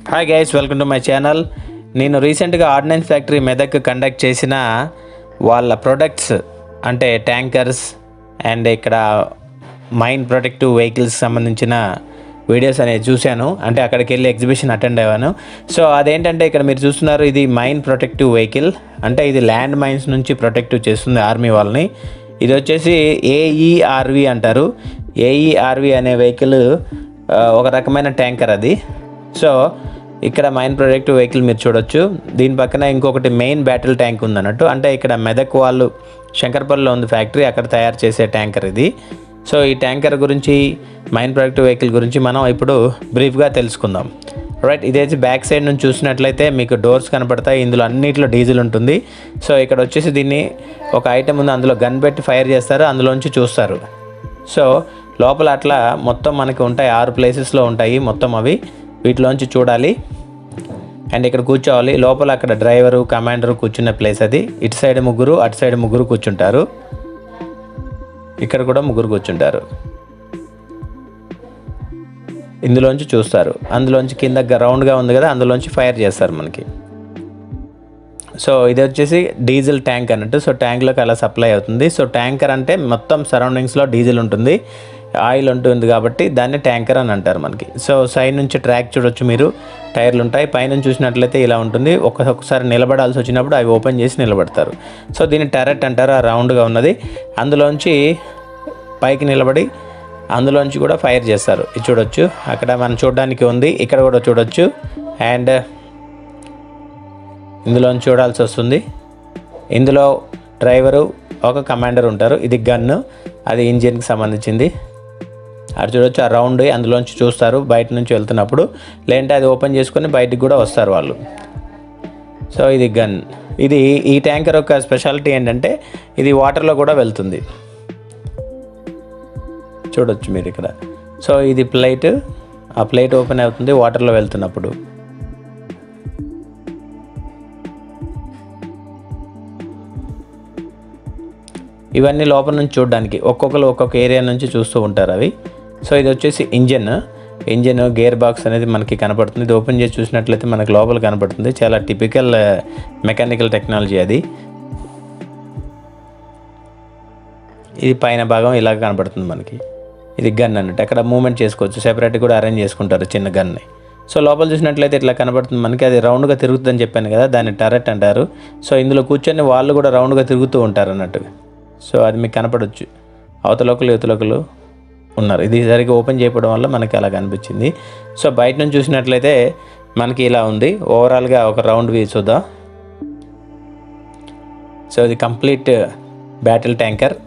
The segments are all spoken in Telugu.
hi guys welcome to my channel నేను రీసెంట్గా ఆర్డినెన్స్ ఫ్యాక్టరీ మెదక్ కండక్ట్ చేసిన వాళ్ళ ప్రొడక్ట్స్ అంటే ట్యాంకర్స్ అండ్ ఇక్కడ మైన్ ప్రొటెక్టివ్ వెహికల్స్ సంబంధించిన వీడియోస్ అనేది చూశాను అంటే అక్కడికి వెళ్ళి ఎగ్జిబిషన్ అటెండ్ అయ్యాను సో అదేంటంటే ఇక్కడ మీరు చూస్తున్నారు ఇది మైన్ ప్రొటెక్టివ్ వెహికల్ అంటే ఇది ల్యాండ్ మైన్స్ నుంచి ప్రొటెక్టివ్ చేస్తుంది ఆర్మీ వాళ్ళని ఇది వచ్చేసి ఏఈఆర్వి అంటారు ఏఈఆర్వి అనే వెహికల్ ఒక రకమైన ట్యాంకర్ అది సో ఇక్కడ మైన్ ప్రొడక్టివ్ వెహికల్ మీరు చూడొచ్చు దీని పక్కన ఇంకొకటి మెయిన్ బ్యాటిల్ ట్యాంక్ ఉందన్నట్టు అంటే ఇక్కడ మెదక్ వాళ్ళు శంకర్పల్లిలో ఉంది ఫ్యాక్టరీ అక్కడ తయారు చేసే ట్యాంకర్ ఇది సో ఈ ట్యాంకర్ గురించి మైన్ ప్రొడక్టివ్ వెహికల్ గురించి మనం ఇప్పుడు బ్రీఫ్గా తెలుసుకుందాం రైట్ ఇదైతే బ్యాక్ సైడ్ నుంచి చూసినట్లయితే మీకు డోర్స్ కనపడతాయి ఇందులో అన్నిట్లో డీజిల్ ఉంటుంది సో ఇక్కడ వచ్చేసి దీన్ని ఒక ఐటెం ఉంది అందులో గన్ పెట్టి ఫైర్ చేస్తారు అందులోంచి చూస్తారు సో లోపల అట్లా మొత్తం మనకి ఉంటాయి ఆరు ప్లేసెస్లో ఉంటాయి మొత్తం అవి వీటిలోంచి చూడాలి అండ్ ఇక్కడ కూర్చోవాలి లోపల అక్కడ డ్రైవరు కమాండరు కూర్చున్న ప్లేస్ అది ఇటు సైడ్ ముగ్గురు అటు సైడ్ ముగ్గురు కూర్చుంటారు ఇక్కడ కూడా ముగ్గురు కూర్చుంటారు ఇందులోంచి చూస్తారు అందులోంచి కింద రౌండ్గా ఉంది కదా అందులోంచి ఫైర్ చేస్తారు మనకి సో ఇది వచ్చేసి డీజిల్ ట్యాంక్ అన్నట్టు సో ట్యాంక్లోకి అలా సప్లై అవుతుంది సో ట్యాంకర్ అంటే మొత్తం సరౌండింగ్స్లో డీజిల్ ఉంటుంది ఆయిల్ ఉంటుంది కాబట్టి దాన్ని ట్యాంకర్ అని అంటారు మనకి సో సైడ్ నుంచి ట్రాక్ చూడొచ్చు మీరు టైర్లు ఉంటాయి పైన చూసినట్లయితే ఇలా ఉంటుంది ఒక్కొక్కసారి నిలబడాల్సి వచ్చినప్పుడు అవి ఓపెన్ చేసి నిలబడతారు సో దీన్ని టెరెట్ అంటారు ఆ రౌండ్గా ఉన్నది అందులోంచి పైకి నిలబడి అందులోంచి కూడా ఫైర్ చేస్తారు ఇది చూడొచ్చు అక్కడ మనం చూడడానికి ఉంది ఇక్కడ కూడా చూడొచ్చు అండ్ ఇందులో చూడాల్సి వస్తుంది ఇందులో డ్రైవరు ఒక కమాండర్ ఉంటారు ఇది గన్ను అది ఇంజిన్కి సంబంధించింది అది చూడొచ్చు ఆ రౌండ్ అందులోంచి చూస్తారు బయట నుంచి వెళ్తున్నప్పుడు లేదంటే అది ఓపెన్ చేసుకొని బయటికి కూడా వస్తారు వాళ్ళు సో ఇది గన్ ఇది ఈ ట్యాంకర్ యొక్క స్పెషాలిటీ ఏంటంటే ఇది వాటర్లో కూడా వెళ్తుంది చూడొచ్చు మీరు ఇక్కడ సో ఇది ప్లేట్ ఆ ప్లేట్ ఓపెన్ అవుతుంది వాటర్లో వెళ్తున్నప్పుడు ఇవన్నీ లోపల నుంచి చూడడానికి ఒక్కొక్కరు ఒక్కొక్క ఏరియా నుంచి చూస్తూ ఉంటారు అవి సో ఇది వచ్చేసి ఇంజన్ ఇంజన్ గేర్ బాక్స్ అనేది మనకి కనపడుతుంది ఇది ఓపెన్ చేసి చూసినట్లయితే మనకి లోపల కనపడుతుంది చాలా టిపికల్ మెకానికల్ టెక్నాలజీ అది ఇది పైన భాగం ఇలా కనపడుతుంది మనకి ఇది గన్ అన్నట్టు అక్కడ మూమెంట్ చేసుకోవచ్చు సెపరేట్ కూడా అరేంజ్ చేసుకుంటారు చిన్న గన్ని సో లోపల చూసినట్లయితే ఇట్లా కనబడుతుంది మనకి అది రౌండ్గా తిరుగుతుందని చెప్పాను కదా దాన్ని టరెట్ అంటారు సో ఇందులో కూర్చొని వాళ్ళు కూడా రౌండ్గా తిరుగుతూ ఉంటారు అన్నట్టు సో అది మీకు కనపడవచ్చు అవతలొకలు యువతలొకలు ఉన్నారు ఇది సరిగ్గా ఓపెన్ చేయడం వల్ల మనకి అలా కనిపించింది సో బయట నుంచి చూసినట్లయితే మనకి ఇలా ఉంది ఓవరాల్గా ఒక రౌండ్ వ్యూ చూద్దాం సో ఇది కంప్లీట్ బ్యాటిల్ ట్యాంకర్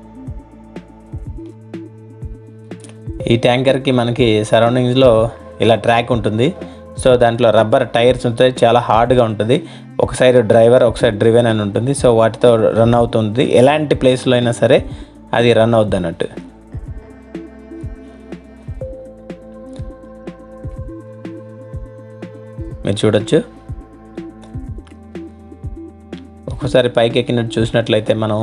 ఈ ట్యాంకర్కి మనకి సరౌండింగ్స్లో ఇలా ట్రాక్ ఉంటుంది సో దాంట్లో రబ్బర్ టైర్స్ ఉంటాయి చాలా హార్డ్గా ఉంటుంది ఒక సైడ్ డ్రైవర్ ఒక సైడ్ డ్రివెన్ అని ఉంటుంది సో వాటితో రన్ అవుతుంది ఎలాంటి ప్లేస్లో అయినా సరే అది రన్ అవుద్ది అన్నట్టు మీరు చూడొచ్చు ఒక్కసారి పైకి ఎక్కినట్టు చూసినట్లయితే మనం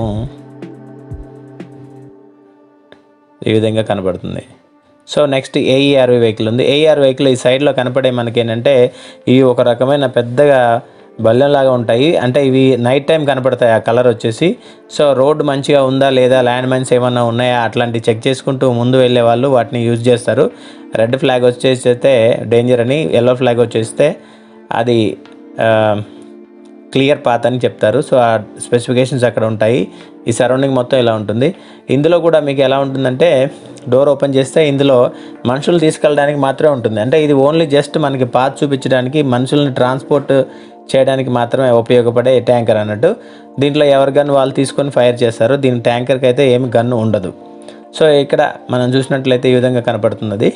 ఈ విధంగా కనబడుతుంది సో నెక్స్ట్ ఏఈఆర్వి వెహికల్ ఉంది ఏఈఆర్ వెహికల్ ఈ సైడ్లో కనపడే మనకి ఏంటంటే ఇవి ఒక రకమైన పెద్దగా బల్లెంలాగా ఉంటాయి అంటే ఇవి నైట్ టైం కనపడతాయి ఆ కలర్ వచ్చేసి సో రోడ్ మంచిగా ఉందా లేదా ల్యాండ్ మైన్స్ ఏమన్నా ఉన్నాయా అట్లాంటివి చెక్ చేసుకుంటూ ముందు వెళ్ళే వాళ్ళు వాటిని యూజ్ చేస్తారు రెడ్ ఫ్లాగ్ వచ్చేస్తే డేంజర్ అని ఎల్లో ఫ్లాగ్ వచ్చేస్తే అది క్లియర్ పాత్ అని చెప్తారు సో ఆ స్పెసిఫికేషన్స్ అక్కడ ఉంటాయి ఈ సరౌండింగ్ మొత్తం ఇలా ఉంటుంది ఇందులో కూడా మీకు ఎలా ఉంటుందంటే డోర్ ఓపెన్ చేస్తే ఇందులో మనుషులు తీసుకెళ్ళడానికి మాత్రమే ఉంటుంది అంటే ఇది ఓన్లీ జస్ట్ మనకి పాత్ చూపించడానికి మనుషుల్ని ట్రాన్స్పోర్ట్ చేయడానికి మాత్రమే ఉపయోగపడే ట్యాంకర్ అన్నట్టు దీంట్లో ఎవరి గన్ వాళ్ళు తీసుకొని ఫైర్ చేస్తారు దీని ట్యాంకర్కి అయితే ఏమి గన్ను ఉండదు సో ఇక్కడ మనం చూసినట్లయితే ఈ విధంగా కనపడుతుంది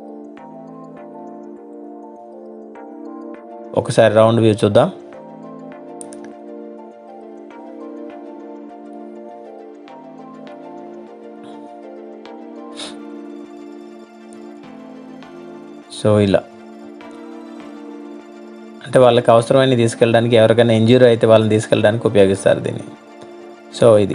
ఒకసారి రౌండ్ వ్యూ చూద్దాం సో ఇలా అంటే వాళ్ళకి అవసరమైన తీసుకెళ్ళడానికి ఎవరికైనా ఇంజూరీ అయితే వాళ్ళని తీసుకెళ్ళడానికి ఉపయోగిస్తారు దీన్ని సో ఇది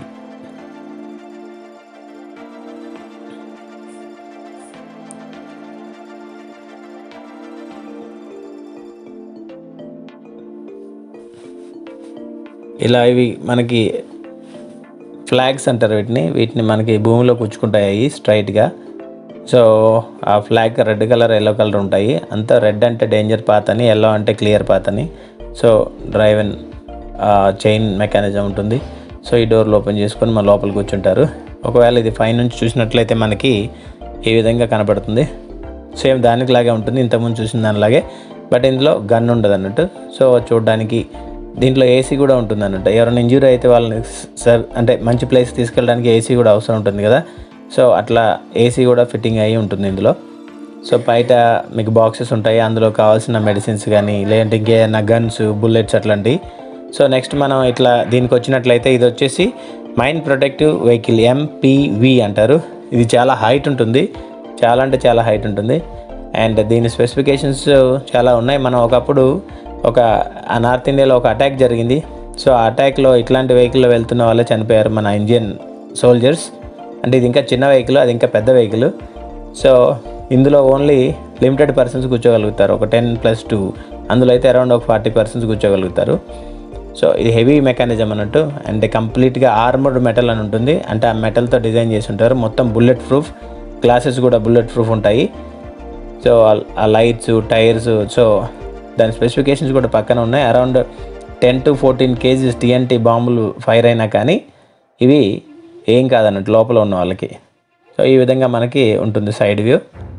ఇలా ఇవి మనకి ఫ్లాగ్స్ అంటారు వీటిని వీటిని మనకి భూమిలో కూర్చుకుంటాయి స్ట్రైట్గా సో ఆ flag red colour yellow colour ఉంటాయి అంతా రెడ్ అంటే డేంజర్ పాత్ అని ఎల్లో అంటే క్లియర్ పాత్ అని so drive and chain mechanism ఉంటుంది సో ఈ డోర్లు ఓపెన్ చేసుకొని మన లోపల కూర్చుంటారు ఒకవేళ ఇది పై నుంచి చూసినట్లయితే మనకి ఈ విధంగా కనపడుతుంది సేమ్ దానికి లాగే ఉంటుంది ఇంతకుముందు చూసిన దానిలాగే బట్ ఇందులో గన్ ఉండదు అన్నట్టు సో చూడడానికి దీంట్లో ఏసీ కూడా ఉంటుంది అన్నట్టు ఎవరైనా ఇంజూరీ అయితే వాళ్ళని సార్ అంటే మంచి ప్లేస్ తీసుకెళ్ళడానికి ఏసీ కూడా అవసరం ఉంటుంది కదా సో అట్లా ఏసీ కూడా ఫిట్టింగ్ అయ్యి ఉంటుంది ఇందులో సో బయట మీకు బాక్సెస్ ఉంటాయి అందులో కావాల్సిన మెడిసిన్స్ కానీ లేదంటే ఇంకేదైనా గన్స్ బుల్లెట్స్ అట్లాంటివి సో నెక్స్ట్ మనం ఇట్లా దీనికి వచ్చినట్లయితే ఇది వచ్చేసి మైండ్ ప్రొటెక్టివ్ వెహికల్ ఎంపీవి అంటారు ఇది చాలా హైట్ ఉంటుంది చాలా అంటే చాలా హైట్ ఉంటుంది అండ్ దీని స్పెసిఫికేషన్స్ చాలా ఉన్నాయి మనం ఒకప్పుడు ఒక ఆ నార్త్ ఇండియాలో ఒక అటాక్ జరిగింది సో ఆ అటాక్లో ఇట్లాంటి వెహికల్లో వెళ్తున్న వాళ్ళే చనిపోయారు మన ఇండియన్ సోల్జర్స్ అంటే ఇది ఇంకా చిన్న వెహికల్ అది ఇంకా పెద్ద వెహికల్ సో ఇందులో ఓన్లీ లిమిటెడ్ పర్సన్స్ కూర్చోగలుగుతారు ఒక టెన్ ప్లస్ టూ అందులో అయితే అరౌండ్ ఒక ఫార్టీ పర్సన్స్ కూర్చోగలుగుతారు సో ఇది హెవీ మెకానిజం అన్నట్టు అంటే కంప్లీట్గా ఆర్మర్డ్ మెటల్ అని ఉంటుంది అంటే ఆ మెటల్తో డిజైన్ చేసి ఉంటారు మొత్తం బుల్లెట్ ప్రూఫ్ గ్లాసెస్ కూడా బుల్లెట్ ప్రూఫ్ ఉంటాయి సో ఆ లైట్స్ టైర్స్ సో దాని స్పెసిఫికేషన్స్ కూడా పక్కన ఉన్నాయి around ten to fourteen kgs TNT బాంబులు ఫైర్ అయినా కానీ ఇవి ఏం కాదన్నట్టు లోపల ఉన్న వాళ్ళకి సో ఈ విధంగా మనకి ఉంటుంది సైడ్ వ్యూ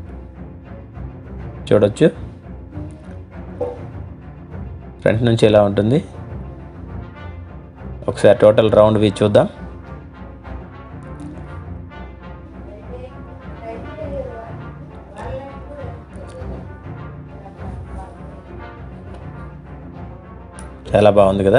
చూడొచ్చు ఫ్రంట్ నుంచి ఎలా ఉంటుంది ఒకసారి టోటల్ రౌండ్ వ్యూ చూద్దాం చాలా బాగుంది కదా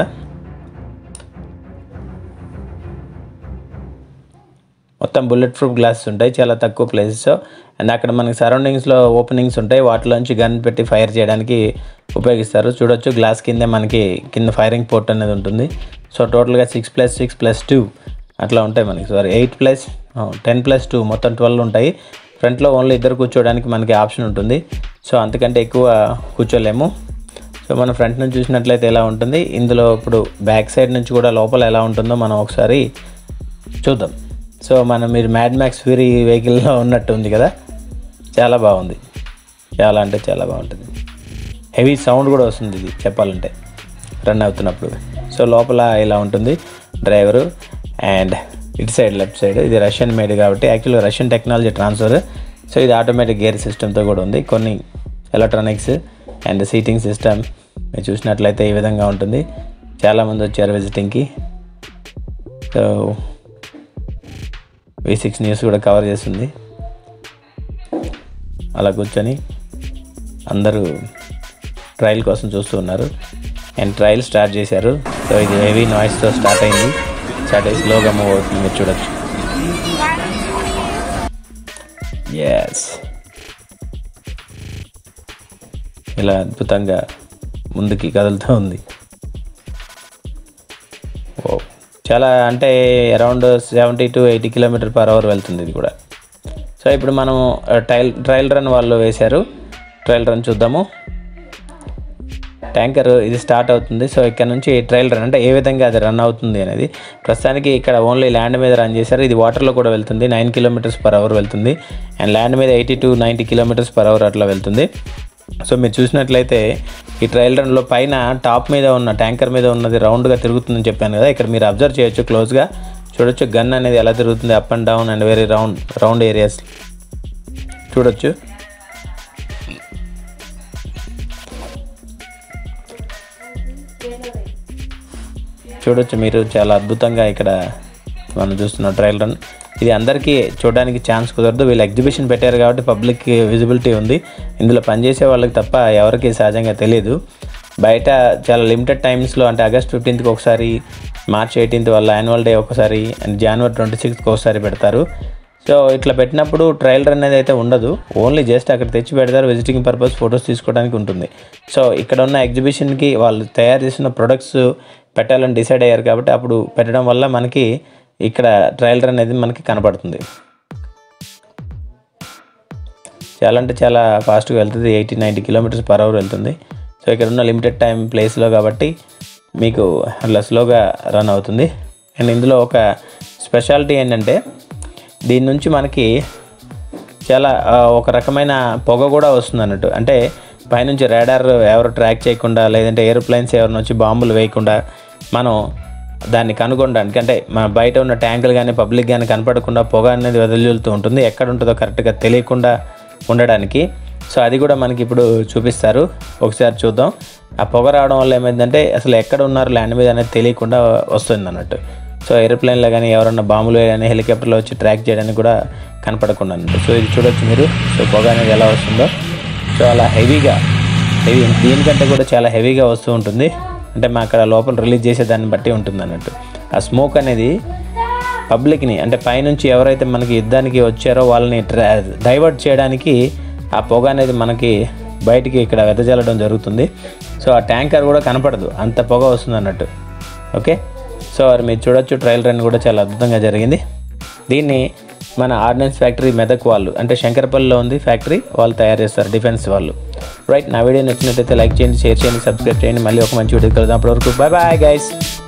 మొత్తం బుల్లెట్ ప్రూఫ్ గ్లాసెస్ ఉంటాయి చాలా తక్కువ ప్లేసెస్ అండ్ అక్కడ మనకి సరౌండింగ్స్లో ఓపెనింగ్స్ ఉంటాయి వాటిలోంచి గన్ పెట్టి ఫైర్ చేయడానికి ఉపయోగిస్తారు చూడొచ్చు గ్లాస్ కిందే మనకి కింద ఫైరింగ్ పోర్ట్ అనేది ఉంటుంది సో టోటల్గా six plus six plus two అట్లా ఉంటాయి మనకి sorry eight plus ten plus two మొత్తం ట్వెల్వ్ ఉంటాయి ఫ్రంట్లో ఓన్లీ ఇద్దరు కూర్చోవడానికి మనకి ఆప్షన్ ఉంటుంది సో అంతకంటే ఎక్కువ కూర్చోలేము సో మనం ఫ్రంట్ నుంచి చూసినట్లయితే ఎలా ఉంటుంది ఇందులో ఇప్పుడు బ్యాక్ సైడ్ నుంచి కూడా లోపల ఎలా ఉంటుందో మనం ఒకసారి చూద్దాం సో మనం మీరు మ్యాడ్ మ్యాక్స్ ఫ్యూరీ వెహికల్లో ఉన్నట్టు ఉంది కదా చాలా బాగుంది చాలా అంటే చాలా బాగుంటుంది హెవీ సౌండ్ కూడా వస్తుంది ఇది చెప్పాలంటే రన్ అవుతున్నప్పుడు సో లోపల ఇలా ఉంటుంది డ్రైవరు అండ్ ఇటు సైడ్ లెఫ్ట్ సైడ్ ఇది రష్యన్ మేడ్ కాబట్టి యాక్చువల్గా రష్యన్ టెక్నాలజీ ట్రాన్స్ఫర్ సో ఇది ఆటోమేటిక్ గేర్ సిస్టమ్తో కూడా ఉంది కొన్ని ఎలక్ట్రానిక్స్ అండ్ సీటింగ్ సిస్టమ్ మీరు చూసినట్లయితే ఈ విధంగా ఉంటుంది చాలామంది వచ్చారు విజిటింగ్కి సో వి సిక్స్ న్యూస్ కూడా కవర్ చేస్తుంది అలా కూర్చొని అందరూ ట్రయల్ కోసం చూస్తూ ఉన్నారు అండ్ ట్రయల్ స్టార్ట్ చేశారు సో ఇది హెవీ నాయిస్తో స్టార్ట్ అయింది స్టార్ట్ అయ్యి స్లోగా మూవ్ అవుతుంది మీరు చూడొచ్చు ఎస్ ఇలా అద్భుతంగా ముందుకి కదులుతూ ఉంది ఓ చాలా అంటే around seventy to eighty kilometre per hour వెళ్తుంది ఇది కూడా సో ఇప్పుడు మనం ట్రయల్ ట్రయల్ రన్ వాళ్ళు వేశారు ట్రయల్ రన్ చూద్దాము ట్యాంకర్ ఇది స్టార్ట్ అవుతుంది సో ఇక్కడ నుంచి ట్రయల్ రన్ అంటే ఏ విధంగా అది రన్ అవుతుంది అనేది ప్రస్తుతానికి ఇక్కడ ఓన్లీ ల్యాండ్ మీద రన్ చేశారు ఇది వాటర్లో కూడా వెళ్తుంది నైన్ కిలోమీటర్స్ పర్ అవర్ వెళ్తుంది అండ్ ల్యాండ్ మీద eighty to ninety kilometres per hour అట్లా వెళ్తుంది సో మీరు చూసినట్లయితే ఈ ట్రయల్ రన్లో పైన టాప్ మీద ఉన్న ట్యాంకర్ మీద ఉన్నది రౌండ్గా తిరుగుతుందని చెప్పాను కదా ఇక్కడ మీరు అబ్జర్వ్ చేయొచ్చు క్లోజ్గా చూడొచ్చు గన్ అనేది ఎలా తిరుగుతుంది up and down and very round round areas చూడొచ్చు చూడొచ్చు మీరు చాలా అద్భుతంగా ఇక్కడ మనం చూస్తున్న ట్రయల్ రన్ ఇది అందరికీ చూడడానికి ఛాన్స్ కుదరదు వీళ్ళు ఎగ్జిబిషన్ పెట్టారు కాబట్టి పబ్లిక్ విజిబిలిటీ ఉంది ఇందులో పనిచేసే వాళ్ళకి తప్ప ఎవరికి సహజంగా తెలియదు బయట చాలా లిమిటెడ్ టైమ్స్లో అంటే ఆగస్ట్ ఫిఫ్టీన్త్కి ఒకసారి మార్చ్ ఎయిటీన్త్ వాళ్ళ యాన్యువల్ డే ఒకసారి అండ్ జనవరి ట్వంటీ సిక్స్త్కి ఒకసారి పెడతారు సో ఇట్లా పెట్టినప్పుడు ట్రయల్ రన్ అనేది అయితే ఉండదు ఓన్లీ జస్ట్ అక్కడ తెచ్చి పెడతారు విజిటింగ్ పర్పస్ ఫొటోస్ తీసుకోవడానికి ఉంటుంది సో ఇక్కడ ఉన్న ఎగ్జిబిషన్కి వాళ్ళు తయారు చేసిన ప్రొడక్ట్స్ పెట్టాలని డిసైడ్ అయ్యారు కాబట్టి అప్పుడు పెట్టడం వల్ల మనకి ఇక్కడ ట్రయల్ రన్ అనేది మనకి కనపడుతుంది చాలా అంటే చాలా ఫాస్ట్గా వెళ్తుంది eighty ninety kilometres per hour వెళ్తుంది సో ఇక్కడ ఉన్న లిమిటెడ్ టైం ప్లేస్లో కాబట్టి మీకు అట్లా స్లోగా రన్ అవుతుంది అండ్ ఇందులో ఒక స్పెషాలిటీ ఏంటంటే దీని నుంచి మనకి చాలా ఆ, ఒక రకమైన పొగ కూడా వస్తుంది అన్నట్టు అంటే పైనుంచి రాడార్ ఎవరు ట్రాక్ చేయకుండా లేదంటే ఏరోప్లేన్స్ ఎవరిని వచ్చి బాంబులు వేయకుండా మనం దాన్ని కనుగొనడానికి అంటే మన బయట ఉన్న ట్యాంకులు కానీ పబ్లిక్ కానీ కనపడకుండా పొగ అనేది వెదజల్లుతూ ఉంటుంది ఎక్కడ ఉంటుందో కరెక్ట్గా తెలియకుండా ఉండడానికి సో అది కూడా మనకి ఇప్పుడు చూపిస్తారు ఒకసారి చూద్దాం ఆ పొగ రావడం వల్ల ఏమైందంటే అసలు ఎక్కడ ఉన్నారు ల్యాండ్ మీద అనేది తెలియకుండా వస్తుంది అన్నట్టు సో ఏరోప్లేన్లో కానీ ఎవరన్నా బాంబులు కానీ హెలికాప్టర్లో వచ్చి ట్రాక్ చేయడానికి కూడా కనపడకుండా అన్నట్టు సో ఇది చూడొచ్చు మీరు సో పొగ అనేది ఎలా వస్తుందో సో అలా హెవీగా హెవీ దీనికంటే కూడా చాలా హెవీగా వస్తూ ఉంటుంది అంటే మా అక్కడ లోపల రిలీజ్ చేసే దాన్ని బట్టి ఉంటుంది అన్నట్టు ఆ స్మోక్ అనేది పబ్లిక్ని అంటే పైనుంచి ఎవరైతే మనకి యుద్ధానికి వచ్చారో వాళ్ళని ట్రా డైవర్ట్ చేయడానికి ఆ పొగ అనేది మనకి బయటికి ఇక్కడ వెదజల్లడం జరుగుతుంది సో ఆ ట్యాంకర్ కూడా కనపడదు అంత పొగ వస్తుంది అన్నట్టు ఓకే సో అది మీరు చూడొచ్చు ట్రయల్ రన్ కూడా చాలా అద్భుతంగా జరిగింది దీన్ని మన ఆర్డినెన్స్ ఫ్యాక్టరీ మెదక్ వాళ్ళు అంటే శంకరపల్లిలో ఉంది ఫ్యాక్టరీ వాళ్ళు తయారు చేస్తారు డిఫెన్స్ వాళ్ళు రైట్ నా వీడియో నచ్చినట్టయితే లైక్ చేయండి షేర్ చేయండి సబ్స్క్రైబ్ చేయండి మళ్ళీ ఒక మంచి వీడియో కలుద్దాం అప్పటివరకు బాయ్ బాయ్ గైస్